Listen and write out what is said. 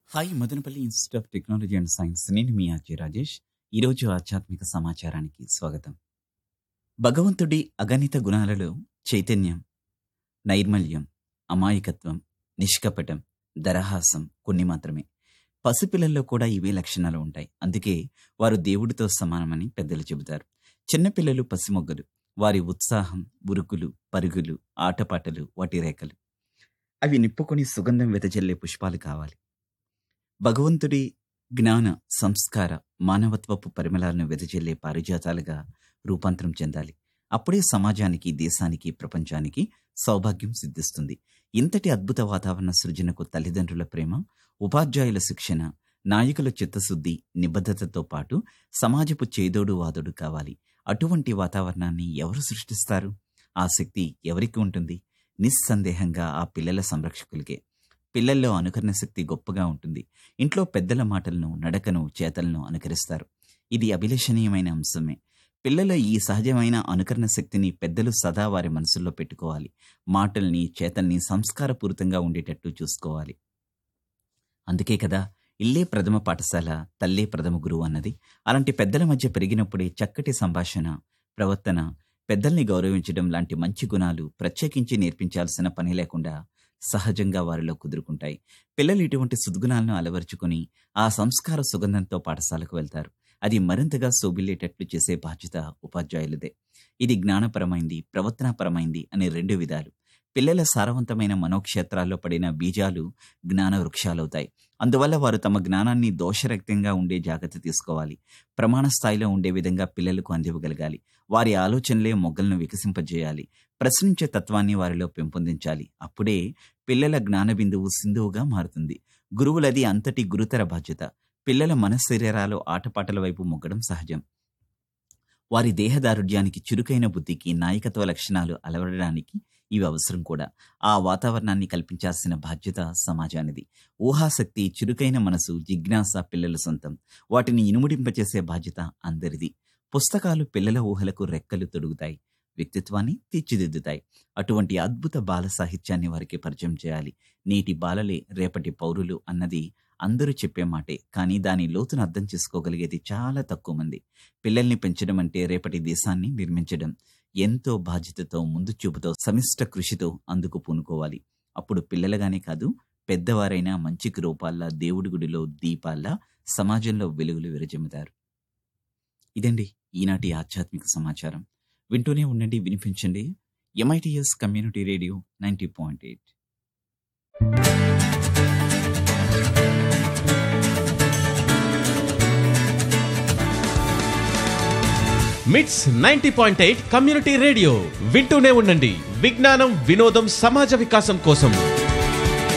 hi Madanapalle institute of technology and science నేను మీ RJ Rajesh ఈరోజు ఆధ్యాత్మిక సమాచారానికి స్వాగతం భగవంతుడి అగణిత గుణాలలో చైతన్యం నైర్మల్యం అమాయకత్వం నిష్కపటం దరహాసం కొన్ని మాత్రమే పసిపిల్లల్లో కూడా ఇవే లక్షణాలు ఉంటాయి అందుకే వారు దేవుడితో సమానమని పెద్దలు చెబుతారు చిన్నపిల్లలు పసిమొగ్గలు వారి ఉత్సాహం ఉరుకులు పరుగులు ఆటపాటలు వాటి రేఖలు అవి నిప్పుకొని సుగంధం వెదజల్లే పుష్పాలు కావాలి భగవంతుడి జ్ఞాన సంస్కార మానవత్వపు పరిమళాలను వెదజల్లే పారిజాతాలుగా రూపాంతరం చెందాలి అప్పుడే సమాజానికి దేశానికి ప్రపంచానికి సౌభాగ్యం సిద్ధిస్తుంది ఇంతటి అద్భుత వాతావరణ సృజనకు తల్లిదండ్రుల ప్రేమ ఉపాధ్యాయుల శిక్షణ నాయకుల చిత్తశుద్ధి నిబద్ధతతో పాటు సమాజపు చేదోడు వాదోడు కావాలి అటువంటి వాతావరణాన్ని ఎవరు సృష్టిస్తారు ఆ శక్తి ఎవరికి ఉంటుంది నిస్సందేహంగా ఆ పిల్లల సంరక్షకులకే పిల్లల్లో అనుకరణ శక్తి గొప్పగా ఉంటుంది ఇంట్లో పెద్దల మాటలను నడకను చేతలను అనుకరిస్తారు ఇది అభిలషణీయమైన అంశమే పిల్లల ఈ సహజమైన అనుకరణ శక్తిని పెద్దలు సదా వారి మనసుల్లో పెట్టుకోవాలి మాటల్ని చేతల్ని సంస్కారపూరితంగా ఉండేటట్టు చూసుకోవాలి అందుకే కదా ఇల్లే ప్రథమ పాఠశాల తల్లే ప్రథమ గురువు అన్నది అలాంటి పెద్దల మధ్య పెరిగినప్పుడే చక్కటి సంభాషణ ప్రవర్తన పెద్దల్ని గౌరవించడం లాంటి మంచి గుణాలు ప్రత్యేకించి నేర్పించాల్సిన పని లేకుండా సహజంగా వారిలో కుదురుకుంటాయి పిల్లలు ఇటువంటి సద్గుణాలను అలవరుచుకుని ఆ సంస్కార సుగంధంతో పాఠశాలకు వెళ్తారు అది మరింతగా శోభిల్లేటట్లు చేసే బాధ్యత ఉపాధ్యాయులదే ఇది జ్ఞానపరమైంది ప్రవర్తనాపరమైంది అనే రెండు విధాలు పిల్లల సారవంతమైన మనోక్షేత్రాల్లో పడిన బీజాలు జ్ఞాన వృక్షాలవుతాయి అందువల్ల వారు తమ జ్ఞానాన్ని దోషరక్తంగా ఉండే జాగ్రత్త తీసుకోవాలి ప్రమాణ స్థాయిలో ఉండే విధంగా పిల్లలకు అందివ్వగలగాలి వారి ఆలోచనలే మొగ్గలను వికసింపజేయాలి ప్రశ్నించే తత్వాన్ని వారిలో పెంపొందించాలి అప్పుడే పిల్లల జ్ఞాన బిందువు సింధువుగా మారుతుంది గురువులది అంతటి గురుతర బాధ్యత పిల్లల మనశరీరాలు ఆటపాటల వైపు మొగ్గడం సహజం వారి దేహదారుఢ్యానికి చురుకైన బుద్ధికి నాయకత్వ లక్షణాలు అలవడడానికి ఇవి అవసరం కూడా ఆ వాతావరణాన్ని కల్పించాల్సిన బాధ్యత సమాజానిది ఊహాశక్తి చురుకైన మనసు జిజ్ఞాస పిల్లల సొంతం వాటిని ఇనుముడింపచేసే బాధ్యత అందరిది పుస్తకాలు పిల్లల ఊహలకు రెక్కలు తొడుగుతాయి వ్యక్తిత్వాన్ని తీర్చిదిద్దుతాయి అటువంటి అద్భుత బాల సాహిత్యాన్ని వారికి పరిచయం చేయాలి నేటి బాలలే రేపటి పౌరులు అన్నది అందరూ చెప్పే మాటే కానీ దాని లోతును అర్థం చేసుకోగలిగేది చాలా తక్కువ మంది పిల్లల్ని పెంచడం అంటే రేపటి దేశాన్ని నిర్మించడం ఎంతో బాధ్యతతో ముందు చూపుతో సమిష్ట కృషితో అందుకు పూనుకోవాలి అప్పుడు పిల్లలుగానే కాదు పెద్దవారైనా మంచి రూపాల్లా దేవుడి గుడిలో దీపాల్లా సమాజంలో వెలుగులు విరజమ్ముతారు ఇదండి ఈనాటి ఆధ్యాత్మిక సమాచారం వింటూనే ఉండండి వినిపించండి MITS community radio ninety point eight MITS ninety point eight community radio వింటూనే ఉండండి విజ్ఞానం వినోదం సమాజ వికాసం కోసం